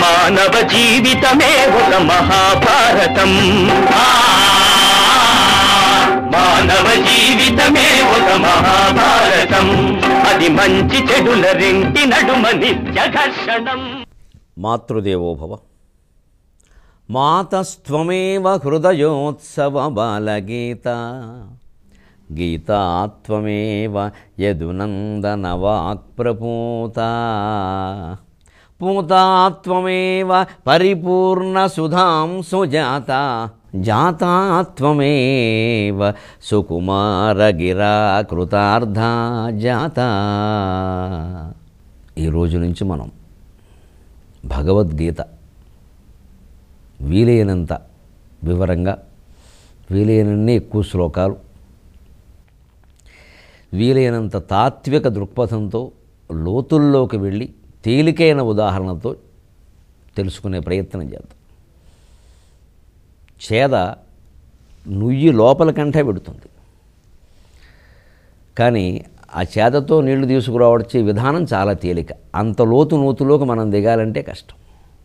మానవ జీవితమే ఒక మహాభారతం మానవ జీవితమే ఒక మహాభారతం అది మంచి చెడుల రెంటి నడుమ నిత్య ఘర్షణం మాతృదేవోభవ మాతస్త్వమేవ హృదయోత్సవ బాలగీత గీతాత్వమేవ యదునందన వాక్ప్రపూత పూతాత్వమేవ పరిపూర్ణ సుధాం సుజాత జాతాత్వమేవ సుకుమార గిరా కృతార్థ జాత ఈ రోజు నుంచి మనం భగవద్గీత వీలైనంత వివరంగా వీలైనన్ని ఎక్కువ శ్లోకాలు వీలైనంత తాత్విక దృక్పథంతో లోతుల్లోకి వెళ్ళి తేలికైన ఉదాహరణతో తెలుసుకునే ప్రయత్నం చేద్దాం చేద నుయ్యి లోపల కంటే పెడుతుంది కానీ ఆ చేదతో నీళ్లు తీసుకురావచ్చే విధానం చాలా తేలిక అంత లోతు నూతులోకి మనం దిగాలంటే కష్టం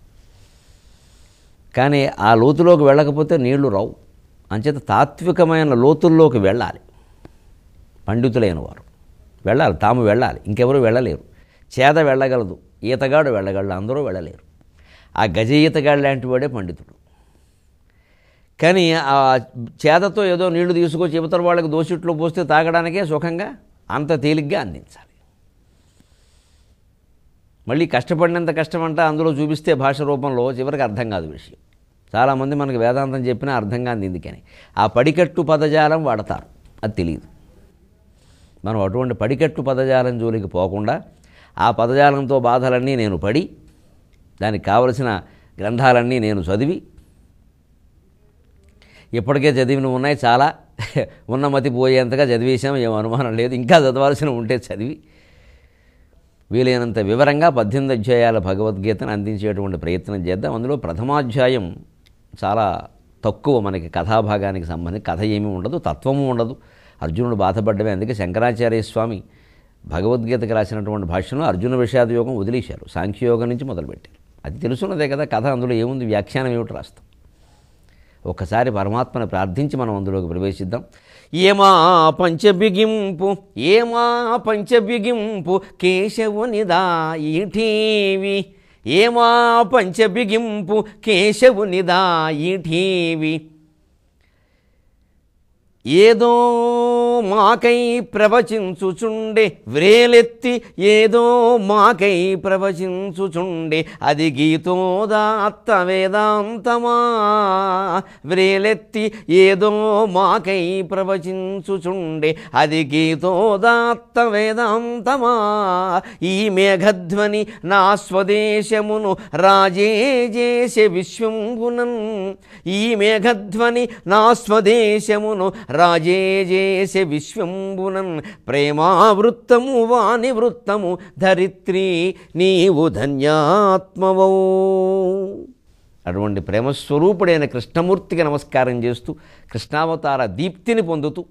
కానీ ఆ లోతులోకి వెళ్ళకపోతే నీళ్లు రావు అంచేత తాత్వికమైన లోతుల్లోకి వెళ్ళాలి పండితులైన వారు వెళ్ళాలి తాము వెళ్ళాలి ఇంకెవరు వెళ్ళలేరు చేద వెళ్ళగలదు ఈతగాడు వెళ్ళగలడు అందరూ వెళ్ళలేరు ఆ గజ ఈతగాడు లాంటి వాడే పండితుడు కానీ ఆ చేదతో ఏదో నీళ్లు తీసుకొచ్చి ఇవతల వాళ్ళకి దోసిట్లో పోస్తే తాగడానికే సుఖంగా అంత తేలిగ్గా అందించాలి మళ్ళీ కష్టపడినంత కష్టమంట అందులో చూపిస్తే భాష రూపంలో చివరికి అర్థం కాదు విషయం చాలామంది మనకు వేదాంతం చెప్పినా అర్థం కాదు ఎందుకని ఆ పడికట్టు పదజాలం వాడతారు అది తెలియదు మనం అటువంటి పడికట్టు పదజాలం జోలికి పోకుండా ఆ పదజాలంతో బాధలన్నీ నేను పడి దానికి కావలసిన గ్రంథాలన్నీ నేను చదివి ఇప్పటికే చదివినవి ఉన్నాయి చాలా ఉన్నమతి పోయేంతగా చదివేశాం ఏం అనుమానం లేదు ఇంకా చదవాల్సిన ఉంటే చదివి వీలైనంత వివరంగా పద్దెనిమిది అధ్యాయాల భగవద్గీతను అందించేటువంటి ప్రయత్నం చేద్దాం అందులో ప్రథమాధ్యాయం చాలా తక్కువ మనకి కథాభాగానికి సంబంధించి కథ ఏమీ ఉండదు తత్వము ఉండదు అర్జునుడు బాధపడ్డమే అందుకే శంకరాచార్య స్వామి భగవద్గీతకి రాసినటువంటి భాష్యంలో అర్జున విషాద యోగం వదిలేశారు సాంఖ్యయోగం నుంచి మొదలుపెట్టారు అది తెలుసున్నదే కదా కథ అందులో ఏముంది వ్యాఖ్యానం ఏమిటి రాస్తాం ఒక్కసారి పరమాత్మను ప్రార్థించి మనం అందులోకి ప్రవేశిద్దాం ఏమా పంచబిగింపు ఏమా పంచబిగింపు కేశవునిదా ఈఠీవి ఏమా పంచబిగింపు కేశవునిదా ఈఠీవి ఏదో మాకై ప్రవచించుచుండే వ్రేలెత్తి ఏదో మాకై ప్రవచించుచుండే అది గీతోదాత్త వేదాంతమా వ్రేలెత్తి ఏదో మాకై ప్రవచించుచుండే అది గీతోదాత్త వేదాంతమా ఈ మేఘధ్వని నా స్వదేశమును రాజేజేసే విశ్వంబునన్ ఈ మేఘధ్వని నా స్వదేశమును రాజేజేసే విశ్వంబునన్ ప్రేమావృత్తము వాని వృత్తము ధరిత్రి నీవు ధన్యాత్మవో అటువంటి ప్రేమస్వరూపుడైన కృష్ణమూర్తికి నమస్కారం చేస్తూ కృష్ణావతార దీప్తిని పొందుతూ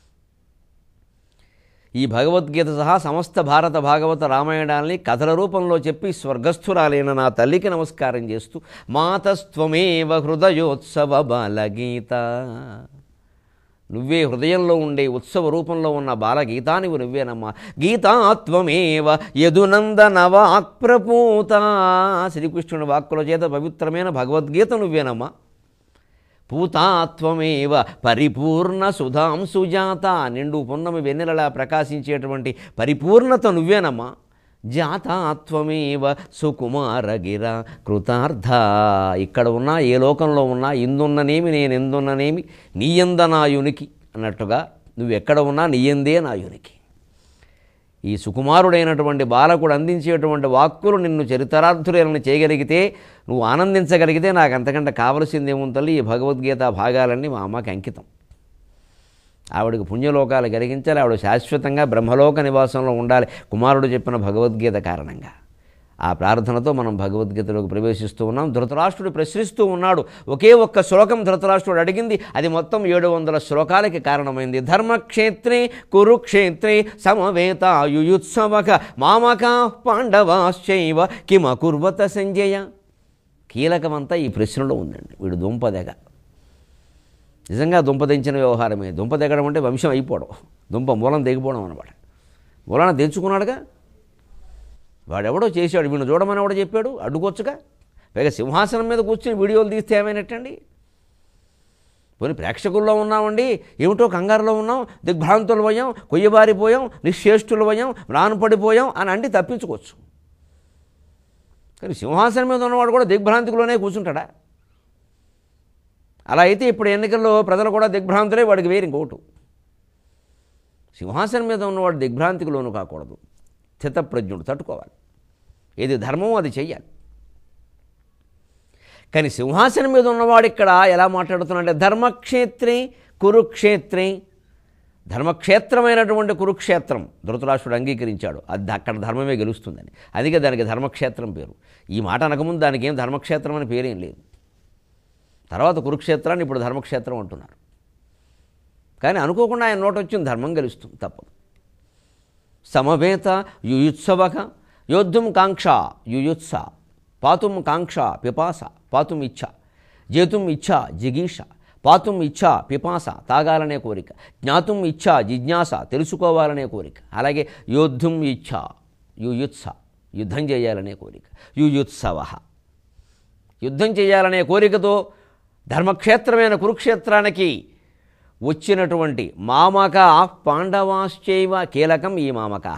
ఈ భగవద్గీత సహా సమస్త భారత భాగవత రామాయణాల్ని కథల రూపంలో చెప్పి స్వర్గస్థురాలైన నా తల్లికి నమస్కారం చేస్తూ మాతస్త్వమేవ హృదయోత్సవ బాలగీత నువ్వే హృదయంలో ఉండే ఉత్సవ రూపంలో ఉన్న బాలగీతానివి నువ్వేనమ్మా గీతాత్వమేవ యదునందన వాక్ప్రపూత శ్రీకృష్ణుని వాక్కుల చేత పవిత్రమైన భగవద్గీత నువ్వేనమ్మా పూతాత్వమేవ పరిపూర్ణ సుధాం సుజాత నిండు పున్నమి వెన్నెలలా ప్రకాశించేటువంటి పరిపూర్ణత నువ్వేనమ్మా జాతాత్వమేవ సుకుమారగిర కృతార్థ ఇక్కడ ఉన్నా ఏ లోకంలో ఉన్నా ఇందున్ననేమి నేను ఎందున్ననేమి నీయంద నా యునికి అన్నట్టుగా నువ్వు ఎక్కడ ఉన్నా నీయందే నా యునికి ఈ సుకుమారుడైనటువంటి బాలకుడు అందించేటువంటి వాక్కులు నిన్ను చరితార్థులను చేయగలిగితే నువ్వు ఆనందించగలిగితే నాకు అంతకంటే కావలసింది ఏముంది తల్లి ఈ భగవద్గీత భాగాలన్నీ మా అమ్మకి అంకితం ఆవిడకి పుణ్యలోకాలు కలిగించాలి ఆవిడ శాశ్వతంగా బ్రహ్మలోక నివాసంలో ఉండాలి కుమారుడు చెప్పిన భగవద్గీత కారణంగా ఆ ప్రార్థనతో మనం భగవద్గీతలోకి ప్రవేశిస్తూ ఉన్నాం ధృతరాష్ట్రుడు ప్రశ్నిస్తూ ఉన్నాడు ఒకే ఒక్క శ్లోకం ధృతరాష్ట్రుడు అడిగింది అది మొత్తం ఏడు వందల శ్లోకాలకి కారణమైంది ధర్మక్షేత్రే కురుక్షేత్రే సమవేత యుయుత్సవక మామకా పాండవాశ్చైవ కిమకుర్వత సంజయ కీలకమంతా ఈ ప్రశ్నలో ఉందండి వీడు దుంపదెగ నిజంగా దుంప దించిన వ్యవహారమే దుంప దిగడం అంటే వంశం అయిపోవడం దుంప మూలం దిగిపోవడం అనమాట మూలాన దించుకున్నాడుగా వాడెవడో చేశాడు వీడు చూడమని ఎవడో చెప్పాడు అడ్డుకోవచ్చుగా పైగా సింహాసనం మీద కూర్చుని వీడియోలు తీస్తే ఏమైనట్టండి పోనీ ప్రేక్షకుల్లో ఉన్నామండి ఏమిటో కంగారులో ఉన్నాం దిగ్భ్రాంతులు పోయాం కొయ్యబారిపోయాం నిశ్చేష్టులు పోయాం రానుపడిపోయాం అని అంటే తప్పించుకోవచ్చు కానీ సింహాసనం మీద ఉన్నవాడు కూడా దిగ్భ్రాంతిలోనే కూర్చుంటాడా అలా అయితే ఇప్పుడు ఎన్నికల్లో ప్రజలు కూడా దిగ్భ్రాంతులే వాడికి వేరు ఇంకోటు సింహాసనం మీద ఉన్నవాడు దిగ్భ్రాంతికి లోను కాకూడదు స్థితప్రజ్ఞుడు తట్టుకోవాలి ఏది ధర్మమో అది చెయ్యాలి కానీ సింహాసనం మీద ఉన్నవాడు ఇక్కడ ఎలా మాట్లాడుతున్నాడంటే ధర్మక్షేత్రే కురుక్షేత్రే ధర్మక్షేత్రమైనటువంటి కురుక్షేత్రం ధృతరాష్ట్రుడు అంగీకరించాడు అది అక్కడ ధర్మమే గెలుస్తుందని అందుకే దానికి ధర్మక్షేత్రం పేరు ఈ మాట అనకముందు దానికి ఏం ధర్మక్షేత్రం అని పేరేం లేదు తర్వాత కురుక్షేత్రాన్ని ఇప్పుడు ధర్మక్షేత్రం అంటున్నారు కానీ అనుకోకుండా ఆయన నోట వచ్చింది ధర్మం గెలుస్తుంది తప్పదు సమవేత యుయుత్సవక యోద్ధుం కాంక్ష యుయుత్స పాతుం కాంక్ష పిపాస పాతుం ఇచ్ఛ జేతుం ఇచ్ఛ జిగీష పాతుం ఇచ్ఛ పిపాస తాగాలనే కోరిక జ్ఞాతుం ఇచ్ఛ జిజ్ఞాస తెలుసుకోవాలనే కోరిక అలాగే యోద్ధుం ఇచ్ఛ యుయుత్స యుద్ధం చేయాలనే కోరిక యుయుత్సవ యుద్ధం చేయాలనే కోరికతో ధర్మక్షేత్రమైన కురుక్షేత్రానికి వచ్చినటువంటి మామక పాండవాశ్చైవ కీలకం ఈ మామకాహ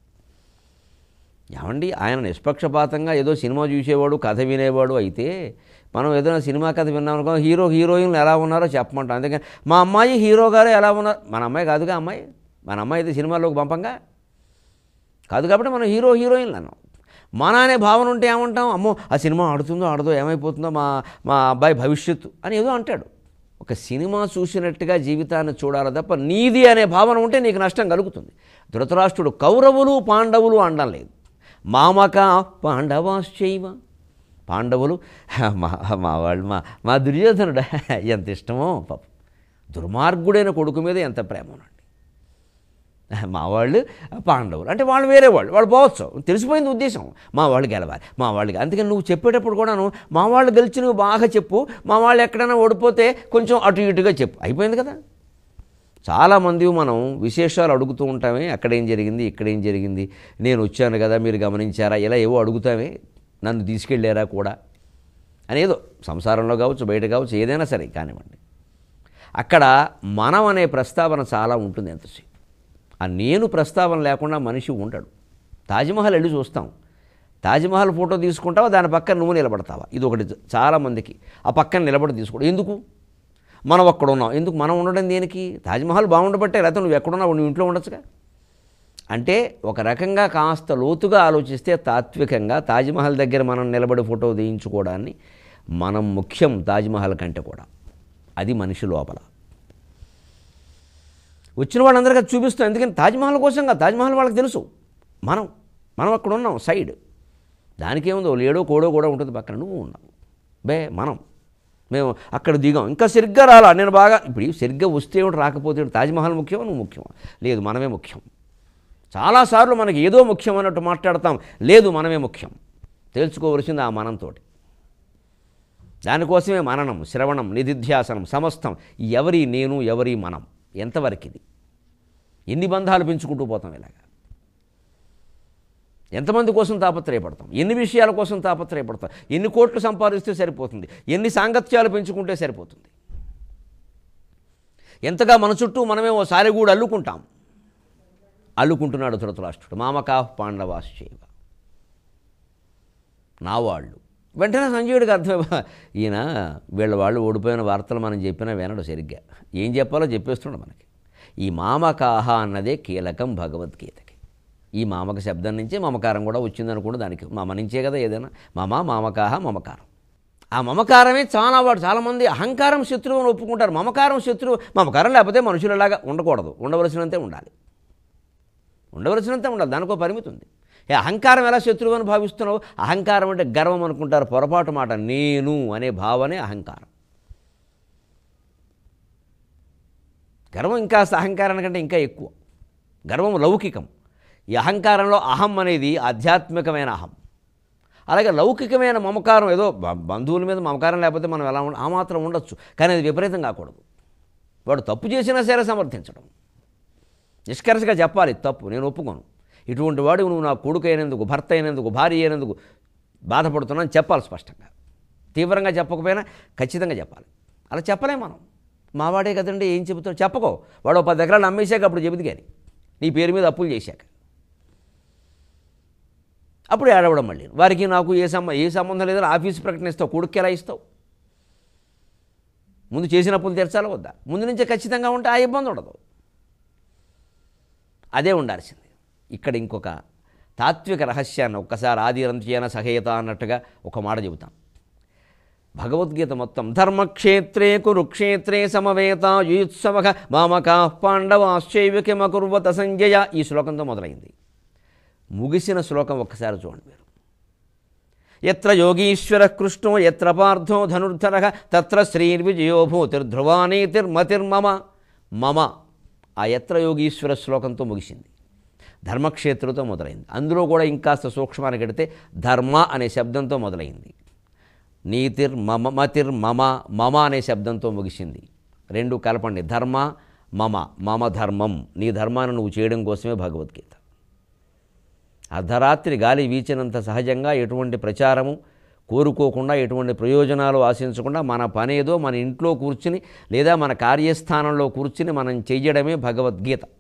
ఏమండి ఆయన నిష్పక్షపాతంగా ఏదో సినిమా చూసేవాడు కథ వినేవాడు అయితే మనం ఏదైనా సినిమా కథ విన్నామనుకో హీరో హీరోయిన్లు ఎలా ఉన్నారో చెప్పమంటాం అందుకని మా అమ్మాయి హీరో గారు ఎలా ఉన్నారు మన అమ్మాయి కాదుగా అమ్మాయి మన అమ్మాయి అయితే సినిమాలోకి పంపంగా కాదు కాబట్టి మనం హీరో హీరోయిన్లు అన్నాం మన అనే భావన ఉంటే ఏమంటాం అమ్మో ఆ సినిమా ఆడుతుందో ఆడదో ఏమైపోతుందో మా మా అబ్బాయి భవిష్యత్తు అని ఏదో అంటాడు ఒక సినిమా చూసినట్టుగా జీవితాన్ని చూడాలి తప్ప నీది అనే భావన ఉంటే నీకు నష్టం కలుగుతుంది ధృతరాష్ట్రుడు కౌరవులు పాండవులు అనడం లేదు మామక పాండవాశ్చైవ పాండవులు మా మా వాళ్ళు మా మా దుర్యోధనుడు ఎంత ఇష్టమో పాపం దుర్మార్గుడైన కొడుకు మీద ఎంత ప్రేమ ఉండండి మా వాళ్ళు పాండవులు అంటే వాళ్ళు వేరే వాళ్ళు వాళ్ళు పోవచ్చు తెలిసిపోయింది ఉద్దేశం మా వాళ్ళు గెలవాలి మా వాళ్ళకి అందుకని నువ్వు చెప్పేటప్పుడు కూడాను మా వాళ్ళు గెలిచి నువ్వు బాగా చెప్పు మా వాళ్ళు ఎక్కడైనా ఓడిపోతే కొంచెం అటు ఇటుగా చెప్పు అయిపోయింది కదా చాలామంది మనం విశేషాలు అడుగుతూ ఉంటామే అక్కడేం జరిగింది ఇక్కడేం జరిగింది నేను వచ్చాను కదా మీరు గమనించారా ఇలా ఏవో అడుగుతామే నన్ను తీసుకెళ్ళారా కూడా అనేదో సంసారంలో కావచ్చు బయట కావచ్చు ఏదైనా సరే కానివ్వండి అక్కడ మనం అనే ప్రస్తావన చాలా ఉంటుంది ఎంతసేపు ఆ నేను ప్రస్తావన లేకుండా మనిషి ఉండడు తాజ్మహల్ వెళ్ళి చూస్తాం తాజ్మహల్ ఫోటో తీసుకుంటావా దాని పక్కన నువ్వు నిలబడతావా ఇది ఒకటి చాలా ఆ పక్కన నిలబడి తీసుకోవడం ఎందుకు మనం అక్కడ ఉన్నాం ఎందుకు మనం ఉండడం దేనికి తాజ్మహల్ బాగుండబట్టే లేకపోతే నువ్వు ఎక్కడున్నావు నువ్వు ఇంట్లో ఉండొచ్చుగా అంటే ఒక రకంగా కాస్త లోతుగా ఆలోచిస్తే తాత్వికంగా తాజ్మహల్ దగ్గర మనం నిలబడి ఫోటో తీయించుకోవడాన్ని మనం ముఖ్యం తాజ్మహల్ కంటే కూడా అది మనిషి లోపల వచ్చిన వాళ్ళందరికీ అది చూపిస్తాం ఎందుకని తాజ్మహల్ కోసంగా తాజ్మహల్ వాళ్ళకి తెలుసు మనం మనం అక్కడ ఉన్నాం సైడ్ దానికేముందో లేడో కోడో కూడా ఉంటుంది పక్కన నువ్వు ఉన్నావు బే మనం మేము అక్కడ దిగాం ఇంకా సరిగ్గా రాలా నేను బాగా ఇప్పుడు సరిగ్గా వస్తే ఏమిటి రాకపోతే ఏమిటి? తాజ్మహల్ ముఖ్యమా నువ్వు ముఖ్యమా లేదు మనమే ముఖ్యం చాలాసార్లు మనకి ఏదో ముఖ్యం అన్నట్టు మాట్లాడతాం లేదు మనమే ముఖ్యం తెలుసుకోవలసింది ఆ మనంతో దానికోసమే మననం శ్రవణం నిధిధ్యాసనం సమస్తం ఎవరి నేను ఎవరి మనం ఎంతవరకు ఇది ఎన్ని బంధాలు పెంచుకుంటూ పోతాం ఇలాగా ఎంతమంది కోసం తాపత్రయపడతాం ఎన్ని విషయాల కోసం తాపత్రయపడతాం ఎన్ని కోట్లు సంపాదిస్తే సరిపోతుంది ఎన్ని సాంగత్యాలు పెంచుకుంటే సరిపోతుంది ఎంతగా మన చుట్టూ మనమే ఓ సారిగూడు అల్లుకుంటాం అల్లుకుంటున్నాడు ధృతరాష్ట్రుడు మామకా పాండవాశ్చైవ నా వాళ్ళు వెంటనే సంజయుడికి అర్థమై ఈయన వీళ్ళ వాళ్ళు ఓడిపోయిన వార్తలు మనం చెప్పినా వినడు సరిగ్గా ఏం చెప్పాలో చెప్పేస్తున్నాడు మనకి ఈ మామకాహ అన్నదే కీలకం భగవద్గీతకి ఈ మామక శబ్దం నుంచే మమకారం కూడా వచ్చిందనుకోండి దానికి మమ నుంచే కదా ఏదైనా మమ మామకాహ మమకారం ఆ మమకారమే చాలా వాడు చాలామంది అహంకారం శత్రువు అని ఒప్పుకుంటారు మమకారం శత్రువు మమకారం లేకపోతే మనుషులలాగా ఉండకూడదు ఉండవలసినంతే ఉండాలి ఉండవలసినంత ఉండాలి దానికో పరిమితి ఉంది ఏ అహంకారం ఎలా శత్రువు అని భావిస్తున్నావు అహంకారం అంటే గర్వం అనుకుంటారు పొరపాటు మాట నేను అనే భావనే అహంకారం గర్వం ఇంకా అహంకారం కంటే ఇంకా ఎక్కువ గర్వం లౌకికం ఈ అహంకారంలో అహం అనేది ఆధ్యాత్మికమైన అహం అలాగే లౌకికమైన మమకారం ఏదో బ- బంధువుల మీద మమకారం లేకపోతే మనం ఎలా ఉండ ఆ మాత్రం ఉండొచ్చు కానీ అది విపరీతం కాకూడదు వాడు తప్పు చేసినా సరే సమర్థించడం నిష్కర్షగా చెప్పాలి తప్పు నేను ఒప్పుకోను ఇటువంటి వాడు నువ్వు నా కొడుకు అయినందుకు భర్త అయినందుకు భార్య అయినందుకు బాధపడుతున్నాను చెప్పాలి స్పష్టంగా తీవ్రంగా చెప్పకపోయినా ఖచ్చితంగా చెప్పాలి అలా చెప్పలేం మనం మావాడే కదండి ఏం చెబుతావు చెప్పకో వాడు ఓ పది ఎకరాలు అమ్మేశాక అప్పుడు చెబుతుంది కానీ నీ పేరు మీద అప్పులు చేశాక అప్పుడు ఏడవడం మళ్ళీ వారికి నాకు ఏ సంబ ఏ సంబంధం లేదని ఆఫీస్ ప్రకటన ఇస్తావు కొడుకు ఎలా ఇస్తావు ముందు చేసిన అప్పులు తీర్చాలా వద్దా ముందు నుంచే ఖచ్చితంగా ఉంటే ఆ ఇబ్బంది ఉండదు అదే ఉండాల్సింది ఇక్కడ ఇంకొక తాత్విక రహస్యాన్ని ఒక్కసారి ఆదిరంత్యన సహేత అన్నట్టుగా ఒక మాట చెబుతాం భగవద్గీత మొత్తం ధర్మక్షేత్రే కురుక్షేత్రే సమవేత యుయుత్సవ మామకా పాండవాశ్చైవికమకుర్వత సంజయ ఈ శ్లోకంతో మొదలైంది ముగిసిన శ్లోకం ఒక్కసారి చూడండి మీరు ఎత్ర యోగీశ్వర కృష్ణో ఎత్ర పార్థో ధనుర్ధర తత్ర శ్రీర్విజయో భూతిర్ధ్రువానీతిర్మతిర్మమ మమ ఆ ఎత్ర యోగీశ్వర శ్లోకంతో ముగిసింది ధర్మక్షేత్రతో మొదలైంది అందులో కూడా ఇంకాస్త సూక్ష్మానికి ఎడితే ధర్మ అనే శబ్దంతో మొదలైంది నీతిర్ మమ మతిర్ మమ మమ అనే శబ్దంతో ముగిసింది రెండు కలపండి ధర్మ మమ మమ ధర్మం నీ ధర్మాన్ని నువ్వు చేయడం కోసమే భగవద్గీత అర్ధరాత్రి గాలి వీచినంత సహజంగా ఎటువంటి ప్రచారము కోరుకోకుండా ఎటువంటి ప్రయోజనాలు ఆశించకుండా మన పనేదో మన ఇంట్లో కూర్చుని లేదా మన కార్యస్థానంలో కూర్చుని మనం చెయ్యడమే భగవద్గీత